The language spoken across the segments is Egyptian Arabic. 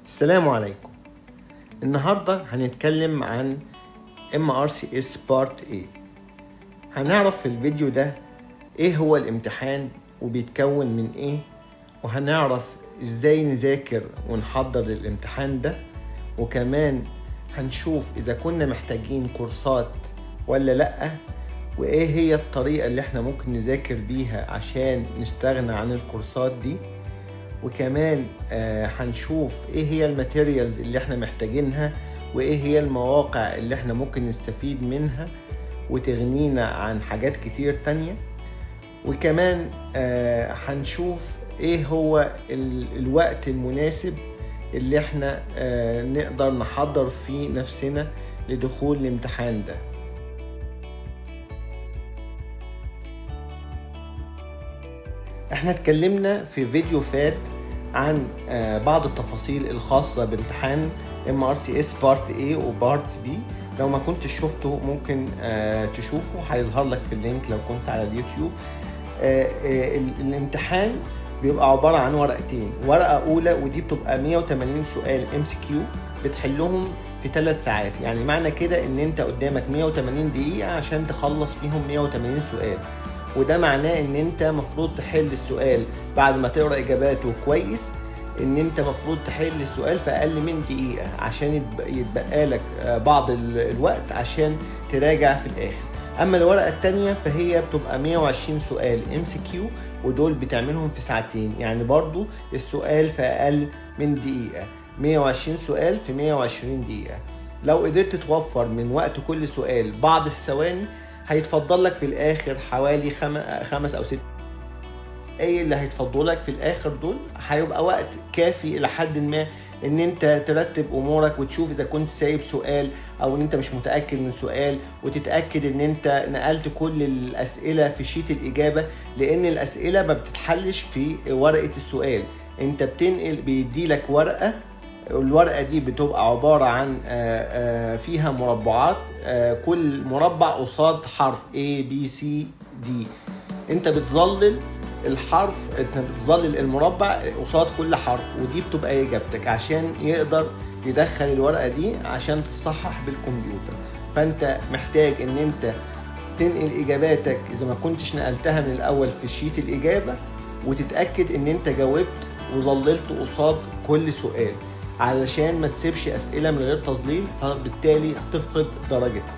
السلام عليكم النهاردة هنتكلم عن MRCS Part A هنعرف في الفيديو ده ايه هو الامتحان وبيتكون من ايه وهنعرف ازاي نذاكر ونحضر للامتحان ده وكمان هنشوف اذا كنا محتاجين كورسات ولا لأ وايه هي الطريقة اللي احنا ممكن نذاكر بيها عشان نستغنى عن الكورسات دي وكمان آه هنشوف ايه هي الماتيريالز اللي احنا محتاجينها وايه هي المواقع اللي احنا ممكن نستفيد منها وتغنينا عن حاجات كتير تانية وكمان آه هنشوف ايه هو ال- الوقت المناسب اللي احنا آه نقدر نحضر فيه نفسنا لدخول الامتحان ده احنا اتكلمنا في فيديو فات عن آه، بعض التفاصيل الخاصة بامتحان MRCS Part A و Part B لو ما كنتش شفته ممكن آه، تشوفه هيظهر لك في اللينك لو كنت على اليوتيوب آه، آه، ال- الامتحان بيبقى عبارة عن ورقتين ورقة أولى ودي بتبقى 180 سؤال ام سي كيو بتحلهم في ثلاث ساعات يعني معنى كده ان انت قدامك 180 دقيقة عشان تخلص فيهم 180 سؤال وده معناه ان انت مفروض تحل السؤال بعد ما تقرا اجاباته كويس ان انت مفروض تحل السؤال في اقل من دقيقه عشان يتب- يتبقى لك آه، بعض ال- الوقت عشان تراجع في الاخر اما الورقه الثانيه فهي بتبقى 120 سؤال ام سي كيو ودول بتعملهم في ساعتين يعني برضو السؤال في اقل من دقيقه 120 سؤال في 120 دقيقه لو قدرت توفر من وقت كل سؤال بعض الثواني هيتفضل لك في الاخر حوالي خم... خمس او ست ايه اللي هيتفضل لك في الاخر دول هيبقى وقت كافي الى حد ما ان انت ترتب امورك وتشوف اذا كنت سايب سؤال او ان انت مش متاكد من سؤال وتتاكد ان انت نقلت كل الاسئله في شيت الاجابه لان الاسئله ما بتتحلش في ورقه السؤال انت بتنقل بيدي لك ورقه الورقه دي بتبقى عباره عن آه، آه، فيها مربعات آه، كل مربع قصاد حرف A B C D انت بتظلل الحرف انت بتظلل المربع قصاد كل حرف ودي بتبقى اجابتك عشان يقدر يدخل الورقه دي عشان تصحح بالكمبيوتر فانت محتاج ان انت تنقل اجاباتك اذا ما كنتش نقلتها من الاول في شيت الاجابه وتتاكد ان انت جاوبت وظللت قصاد كل سؤال علشان ما تسيبش اسئله من غير تظليل فبالتالي هتفقد درجتها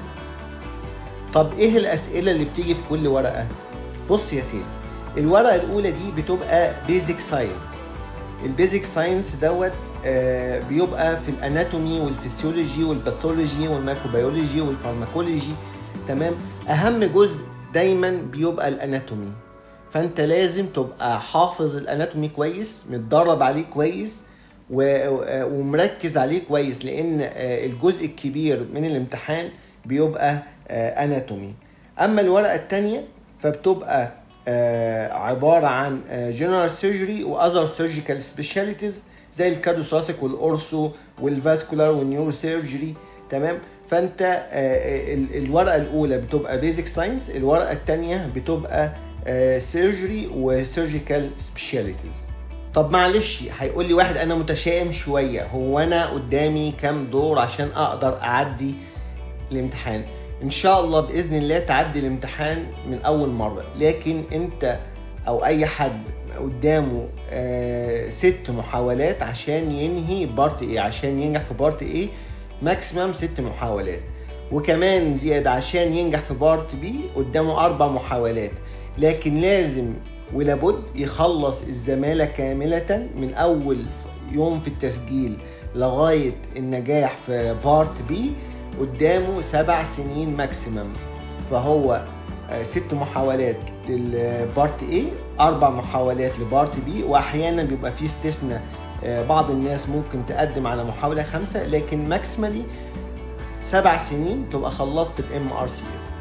طب ايه الاسئله اللي بتيجي في كل ورقه بص يا سيدي الورقه الاولى دي بتبقى بيزك ساينس البيزك ساينس دوت آه، بيبقى في الاناتومي والفسيولوجي والباثولوجي والميكروبيولوجي والفارماكولوجي تمام اهم جزء دايما بيبقى الاناتومي فانت لازم تبقى حافظ الاناتومي كويس متدرب عليه كويس و- و- ومركز عليه كويس لان آه، الجزء الكبير من الامتحان بيبقى اناتومي اما الورقه الثانيه فبتبقى آه، عباره عن جنرال سيرجري واذر سيرجيكال سبيشاليتيز زي الكارديوثوراسيك والاورثو والفاسكولار والنيورو سيرجري تمام فانت آه، ال- الورقه الاولى بتبقى بيزك ساينس الورقه الثانيه بتبقى سيرجري وسيرجيكال سبيشاليتيز طب معلش هيقول لي واحد انا متشائم شويه هو انا قدامي كام دور عشان اقدر اعدي الامتحان ان شاء الله باذن الله تعدي الامتحان من اول مره لكن انت او اي حد قدامه آه ست محاولات عشان ينهي بارت ايه عشان ينجح في بارت ايه ماكسيمم ست محاولات وكمان زيادة عشان ينجح في بارت بي قدامه أربع محاولات لكن لازم ولابد يخلص الزمالة كاملة من أول يوم في التسجيل لغاية النجاح في بارت بي قدامه سبع سنين ماكسيمم فهو آه، ست محاولات للبارت A أربع محاولات لبارت B وأحيانا بيبقى فيه استثناء آه، بعض الناس ممكن تقدم على محاولة خمسة لكن ماكسيمالي سبع سنين تبقى خلصت الام ار سي اس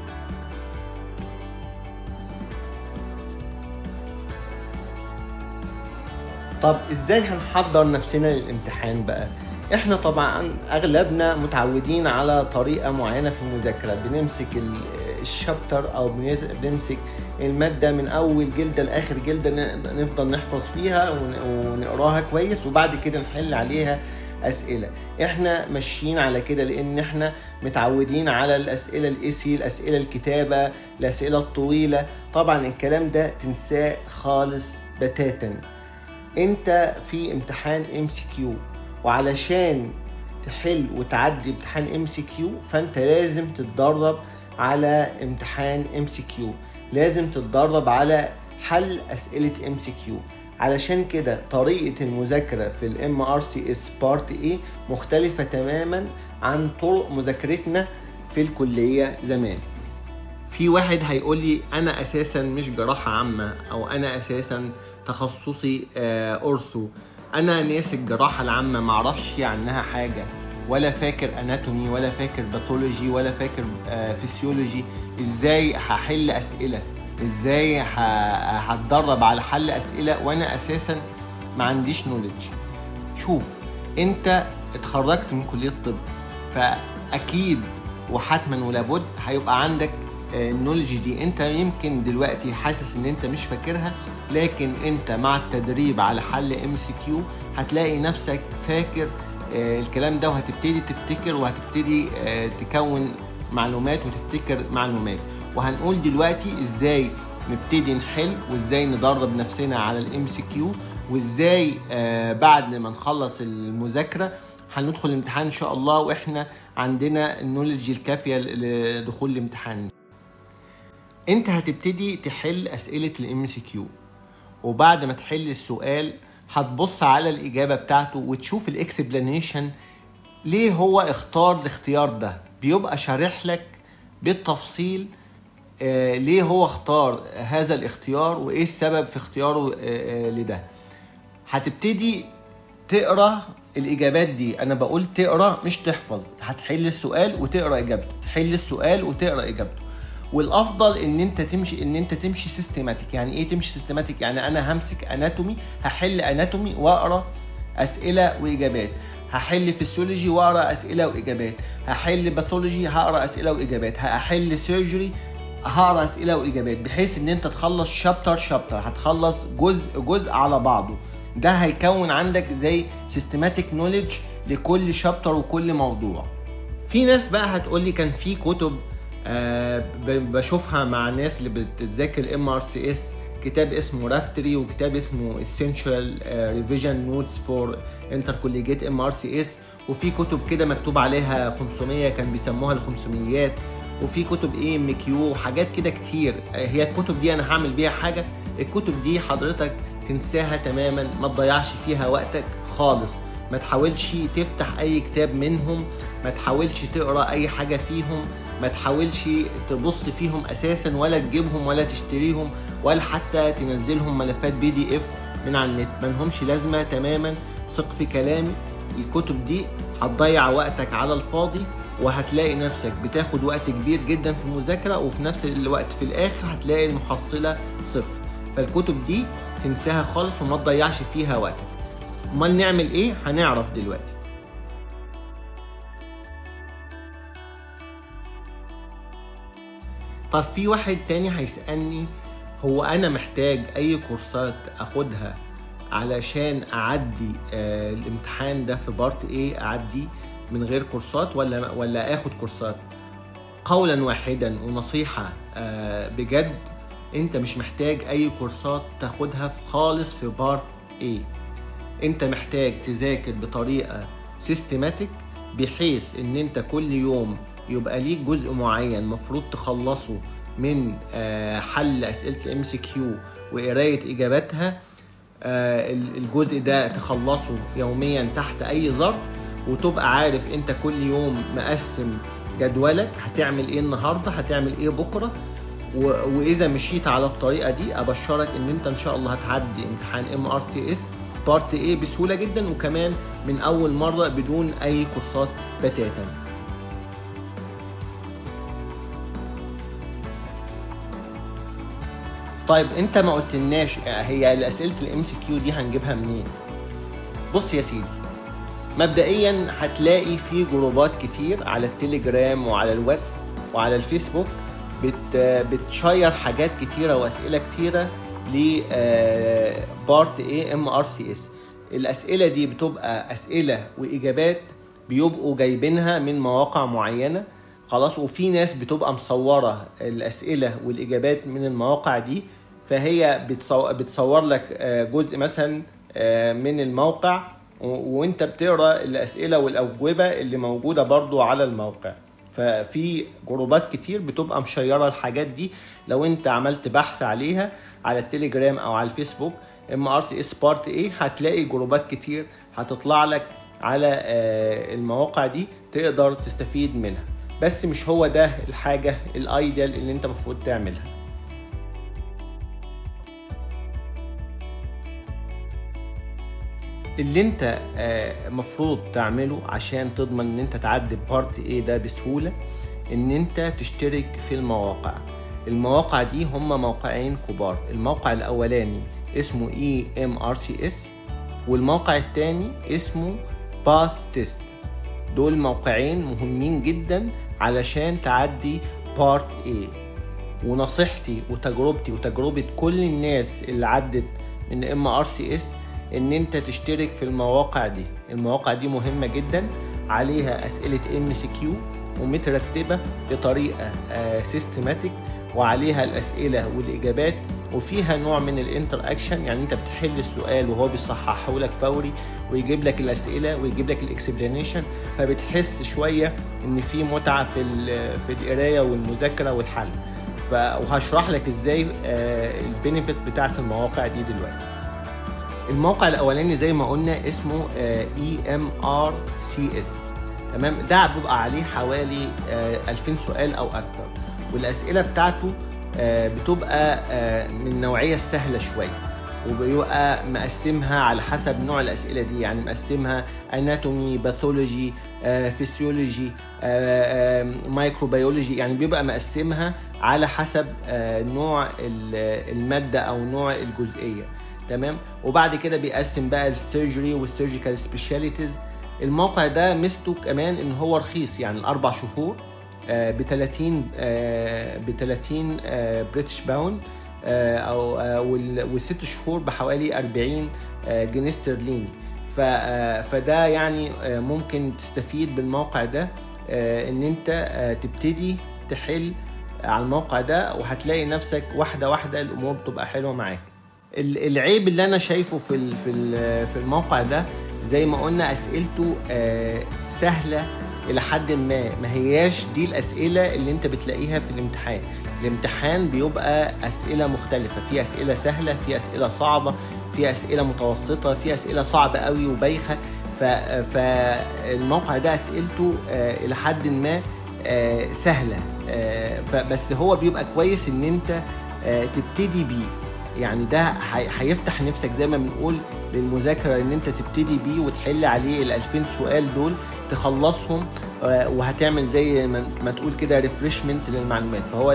طب ازاي هنحضر نفسنا للامتحان بقى احنا طبعا اغلبنا متعودين على طريقه معينه في المذاكره بنمسك ال- الشابتر او بنمسك الماده من اول جلده لاخر جلده نفضل نحفظ فيها ونقراها كويس وبعد كده نحل عليها اسئله احنا ماشيين على كده لان احنا متعودين على الاسئله الايسي الاسئله الكتابه الاسئله الطويله طبعا الكلام ده تنساه خالص بتاتا انت في امتحان ام سي كيو وعلشان تحل وتعدي امتحان ام سي كيو فانت لازم تتدرب على امتحان ام سي كيو لازم تتدرب على حل اسئله ام سي كيو علشان كده طريقه المذاكره في الام ار سي اس بارت اي مختلفه تماما عن طرق مذاكرتنا في الكليه زمان في واحد هيقول لي انا اساسا مش جراحه عامه او انا اساسا تخصصي اورثو انا ناس الجراحه العامه معرفش عنها حاجه ولا فاكر اناتومي ولا فاكر باثولوجي ولا فاكر فيسيولوجي ازاي هحل اسئله ازاي هتدرب على حل اسئله وانا اساسا ما عنديش نولج شوف انت اتخرجت من كليه الطب فاكيد وحتما ولابد هيبقى عندك النولج دي انت يمكن دلوقتي حاسس ان انت مش فاكرها لكن انت مع التدريب على حل ام سي كيو هتلاقي نفسك فاكر الكلام ده وهتبتدي تفتكر وهتبتدي تكون معلومات وتفتكر معلومات وهنقول دلوقتي ازاي نبتدي نحل وازاي ندرب نفسنا على الام سي كيو وازاي بعد ما نخلص المذاكره هندخل الامتحان ان شاء الله واحنا عندنا النولج الكافيه لدخول الامتحان انت هتبتدي تحل اسئله الام سي كيو وبعد ما تحل السؤال هتبص على الاجابه بتاعته وتشوف الاكسبلانيشن ليه هو اختار الاختيار ده بيبقى شارح لك بالتفصيل آه ليه هو اختار هذا الاختيار وايه السبب في اختياره آه آه لده هتبتدي تقرا الاجابات دي انا بقول تقرا مش تحفظ هتحل السؤال وتقرا اجابته تحل السؤال وتقرا اجابته والافضل ان انت تمشي ان انت تمشي سيستماتيك يعني ايه تمشي سيستماتيك يعني انا همسك اناتومي هحل اناتومي واقرا اسئله واجابات هحل فيسيولوجي واقرا اسئله واجابات هحل باثولوجي هقرا اسئله واجابات هحل سيرجري هقرا اسئله واجابات بحيث ان انت تخلص شابتر شابتر هتخلص جزء جزء على بعضه ده هيكون عندك زي سيستماتيك نوليدج لكل شابتر وكل موضوع في ناس بقى هتقول لي كان في كتب آه بشوفها مع الناس اللي بتذاكر ام ار سي اس كتاب اسمه رافتري وكتاب اسمه essential ريفيجن نوتس فور انتر كوليجيت ام ار سي اس وفي كتب كده مكتوب عليها 500 كان بيسموها ال 500 وفي كتب ايه ام كيو وحاجات كده كتير هي الكتب دي انا هعمل بيها حاجه الكتب دي حضرتك تنساها تماما ما تضيعش فيها وقتك خالص ما تحاولش تفتح اي كتاب منهم ما تحاولش تقرا اي حاجه فيهم ما تحاولش تبص فيهم اساسا ولا تجيبهم ولا تشتريهم ولا حتى تنزلهم ملفات بي دي اف من على النت ما لهمش لازمه تماما ثق في كلامي الكتب دي هتضيع وقتك على الفاضي وهتلاقي نفسك بتاخد وقت كبير جدا في المذاكره وفي نفس الوقت في الاخر هتلاقي المحصله صفر فالكتب دي تنساها خالص وما تضيعش فيها وقتك امال نعمل ايه هنعرف دلوقتي طب في واحد تاني هيسألني هو أنا محتاج أي كورسات أخدها علشان أعدي آه الامتحان ده في بارت إيه أعدي من غير كورسات ولا ولا آخد كورسات؟ قولا واحدا ونصيحة آه بجد أنت مش محتاج أي كورسات تاخدها خالص في بارت إيه أنت محتاج تذاكر بطريقة سيستماتيك بحيث إن أنت كل يوم يبقى ليك جزء معين مفروض تخلصه من حل اسئله الام سي كيو وقرايه اجاباتها الجزء ده تخلصه يوميا تحت اي ظرف وتبقى عارف انت كل يوم مقسم جدولك هتعمل ايه النهارده هتعمل ايه بكره واذا مشيت على الطريقه دي ابشرك ان انت ان شاء الله هتعدي امتحان ام ار سي اس بارت ايه بسهوله جدا وكمان من اول مره بدون اي كورسات بتاتا طيب انت ما قلتلناش هي اسئله الام سي كيو دي هنجيبها منين بص يا سيدي مبدئيا هتلاقي في جروبات كتير على التليجرام وعلى الواتس وعلى الفيسبوك بت بتشير حاجات كتيره واسئله كتيره ل بارت اي ام ار سي اس الاسئله دي بتبقى اسئله واجابات بيبقوا جايبينها من مواقع معينه خلاص وفي ناس بتبقى مصوره الاسئله والاجابات من المواقع دي فهي بتصور لك جزء مثلا من الموقع وانت بتقرا الاسئله والاجوبه اللي موجوده برضو على الموقع ففي جروبات كتير بتبقى مشيره الحاجات دي لو انت عملت بحث عليها على التليجرام او على الفيسبوك ام ار سي اس بارت ايه هتلاقي جروبات كتير هتطلع لك على المواقع دي تقدر تستفيد منها بس مش هو ده الحاجه الايديال اللي انت المفروض تعملها اللي انت مفروض تعمله عشان تضمن ان انت تعدي بارت ايه ده بسهولة ان انت تشترك في المواقع المواقع دي هم موقعين كبار الموقع الاولاني اسمه اي ام ار سي اس والموقع التاني اسمه باس تيست دول موقعين مهمين جدا علشان تعدي بارت ايه ونصيحتي وتجربتي وتجربة كل الناس اللي عدت من ام ار سي اس ان انت تشترك في المواقع دي المواقع دي مهمة جدا عليها اسئلة ام سي كيو ومترتبة بطريقة سيستماتيك وعليها الاسئلة والاجابات وفيها نوع من الانتر اكشن يعني انت بتحل السؤال وهو بيصححه لك فوري ويجيب لك الاسئله ويجيب لك الاكسبلانيشن فبتحس شويه ان في متعه في في القرايه والمذاكره والحل وهشرح لك ازاي البينيفيت بتاعت المواقع دي دلوقتي الموقع الاولاني زي ما قلنا اسمه اي ام ار سي اس تمام ده بيبقى عليه حوالي 2000 سؤال او اكتر والاسئله بتاعته بتبقى من نوعيه سهله شويه وبيبقى مقسمها على حسب نوع الاسئله دي يعني مقسمها اناتومي باثولوجي فيسيولوجي مايكروبيولوجي يعني بيبقى مقسمها على حسب نوع الماده او نوع الجزئيه تمام وبعد كده بيقسم بقى السيرجري والسيرجيكال سبيشاليتيز الموقع ده ميزته كمان ان هو رخيص يعني الاربع شهور ب 30 ب 30 بريتش باوند او والست شهور بحوالي 40 جنيه استرليني فده يعني ممكن تستفيد بالموقع ده ان انت تبتدي تحل على الموقع ده وهتلاقي نفسك واحده واحده الامور بتبقى حلوه معاك العيب اللي انا شايفه في في في الموقع ده زي ما قلنا اسئلته سهله الى حد ما ما هياش دي الاسئله اللي انت بتلاقيها في الامتحان الامتحان بيبقى اسئله مختلفه في اسئله سهله في اسئله صعبه في اسئله متوسطه في اسئله صعبه قوي وبايخه فالموقع ده اسئلته الى حد ما سهله فبس هو بيبقى كويس ان انت تبتدي بيه يعني ده هيفتح نفسك زي ما بنقول للمذاكره ان انت تبتدي بيه وتحل عليه ال 2000 سؤال دول تخلصهم وهتعمل زي ما تقول كده ريفرشمنت للمعلومات فهو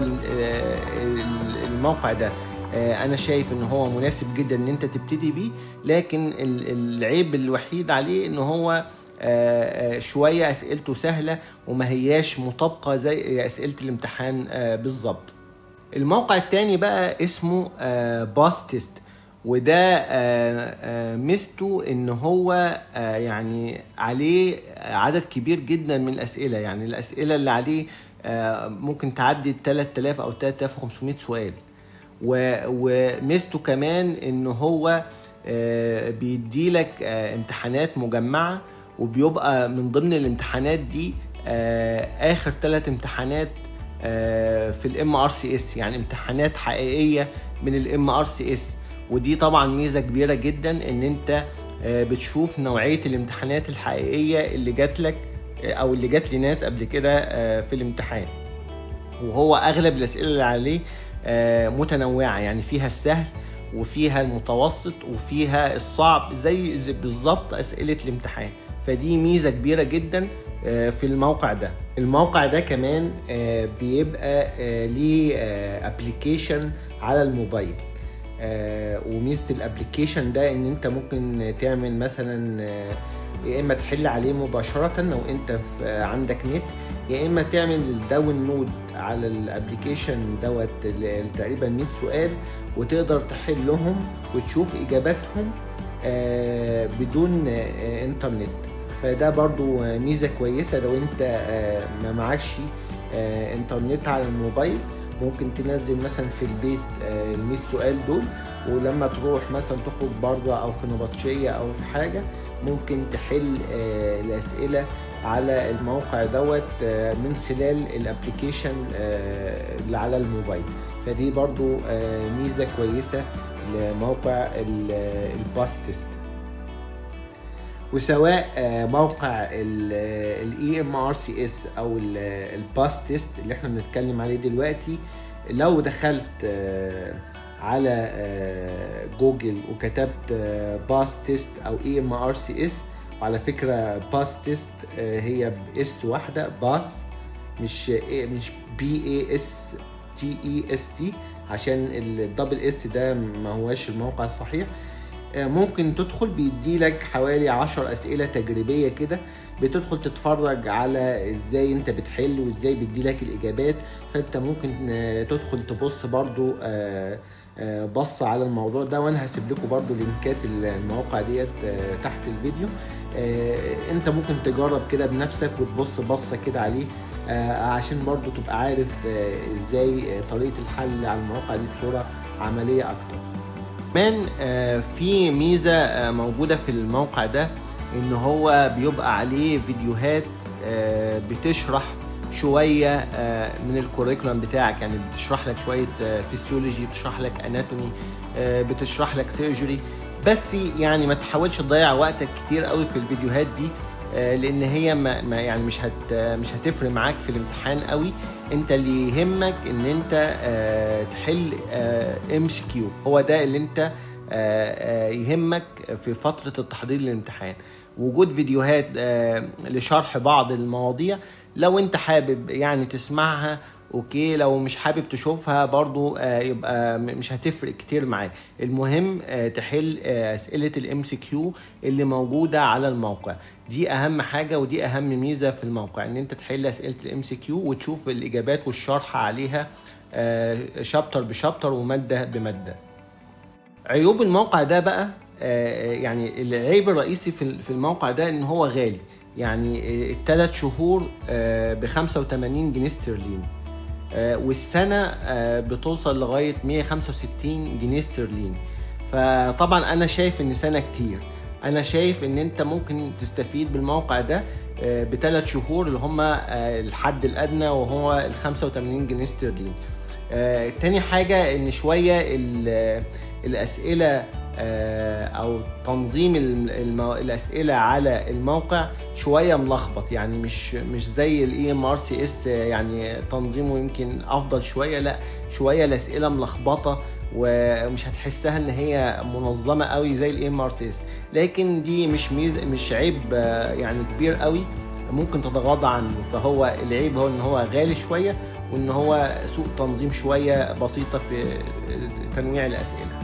الموقع ده انا شايف ان هو مناسب جدا ان انت تبتدي بيه لكن العيب الوحيد عليه ان هو شويه اسئلته سهله وما هياش مطابقه زي اسئله الامتحان بالظبط الموقع التاني بقى اسمه باس تيست وده ميزته ان هو يعني عليه عدد كبير جدا من الاسئله يعني الاسئله اللي عليه ممكن تعدي 3000 او 3500 سؤال وميزته كمان ان هو بيدي لك امتحانات مجمعه وبيبقى من ضمن الامتحانات دي اخر ثلاث امتحانات في الام ار سي اس يعني امتحانات حقيقيه من الام ار سي اس ودي طبعا ميزه كبيره جدا ان انت بتشوف نوعيه الامتحانات الحقيقيه اللي جات لك او اللي جات لناس قبل كده في الامتحان وهو اغلب الاسئله اللي عليه متنوعه يعني فيها السهل وفيها المتوسط وفيها الصعب زي بالظبط اسئله الامتحان فدي ميزه كبيره جدا في الموقع ده الموقع ده كمان بيبقى ليه ابلكيشن على الموبايل وميزه الابلكيشن ده ان انت ممكن تعمل مثلا يا اما تحل عليه مباشره لو انت في عندك نت يا اما تعمل الداونلود على الابلكيشن دوت ل- تقريبا 100 سؤال وتقدر تحلهم وتشوف اجاباتهم آه، بدون آه، انترنت فده برضو آه، ميزه كويسه لو انت آه، ما معكش آه، انترنت على الموبايل ممكن تنزل مثلا في البيت ال 100 سؤال دول ولما تروح مثلا تخرج بره او في نبطشيه او في حاجه ممكن تحل آه، الاسئله على الموقع دوت آه، من خلال الابلكيشن آه، اللي على الموبايل فدي برضو آه، ميزه كويسه لموقع الباس تيست وسواء آه، موقع الاي ام ار سي اس او الباس تيست اللي احنا بنتكلم عليه دلوقتي لو دخلت آه، على آه، جوجل وكتبت باس تيست او اي ام ار سي اس وعلى فكره باس تيست هي باس واحده باس مش إيه مش بي اي اس تي اي اس تي عشان الدبل اس ده ما هواش الموقع الصحيح آه، ممكن تدخل بيدي لك حوالي 10 اسئله تجريبيه كده بتدخل تتفرج على ازاي انت بتحل وازاي بيدي لك الاجابات فانت ممكن آه، تدخل تبص برضو آه، آه، بص على الموضوع ده وانا هسيب لكم برضو لينكات المواقع ديت آه، تحت الفيديو آه، انت ممكن تجرب كده بنفسك وتبص بصه كده عليه آه، عشان برضو تبقى عارف آه، ازاي آه، طريقه الحل على المواقع دي بصوره عمليه اكتر كمان آه، في ميزه آه، موجوده في الموقع ده ان هو بيبقى عليه فيديوهات آه، بتشرح شويه آه، من الكوريكولم بتاعك يعني بتشرح لك شويه فيسيولوجي بتشرح لك اناتومي بتشرح لك سيرجري بس يعني ما تحاولش تضيع وقتك كتير قوي في الفيديوهات دي آه، لان هي ما ما- يعني مش هت مش هتفرق معاك في الامتحان قوي انت اللي يهمك ان انت آه، تحل ام سي كيو هو ده اللي انت آه، آه، يهمك في فتره التحضير للامتحان وجود فيديوهات آه، لشرح بعض المواضيع لو انت حابب يعني تسمعها اوكي لو مش حابب تشوفها برضو آه، يبقى م- مش هتفرق كتير معاك المهم آه، تحل آه، اسئله الام سي كيو اللي موجوده على الموقع دي اهم حاجه ودي اهم ميزه في الموقع ان انت تحل اسئله الام سي كيو وتشوف الاجابات والشرح عليها شابتر بشابتر وماده بماده عيوب الموقع ده بقى آه، يعني العيب الرئيسي في في الموقع ده ان هو غالي يعني الثلاث شهور ب 85 جنيه استرليني آه، والسنه آه، بتوصل لغايه 165 جنيه استرليني فطبعا انا شايف ان سنه كتير انا شايف ان انت ممكن تستفيد بالموقع ده بثلاث شهور اللي هم الحد الادنى وهو ال 85 جنيه استرليني آه، تاني حاجة ان شوية ال- الاسئلة آه، او تنظيم الم- المو... الاسئلة على الموقع شوية ملخبط يعني مش مش زي الاي ام ار سي اس يعني تنظيمه يمكن افضل شوية لا شوية الاسئلة ملخبطة ومش هتحسها ان هي منظمة قوي زي الاي ام ار سي اس لكن دي مش ميز مش عيب آه، يعني كبير قوي ممكن تتغاضى عنه فهو العيب هو ان هو غالي شويه وان هو سوء تنظيم شويه بسيطه في تنويع الاسئله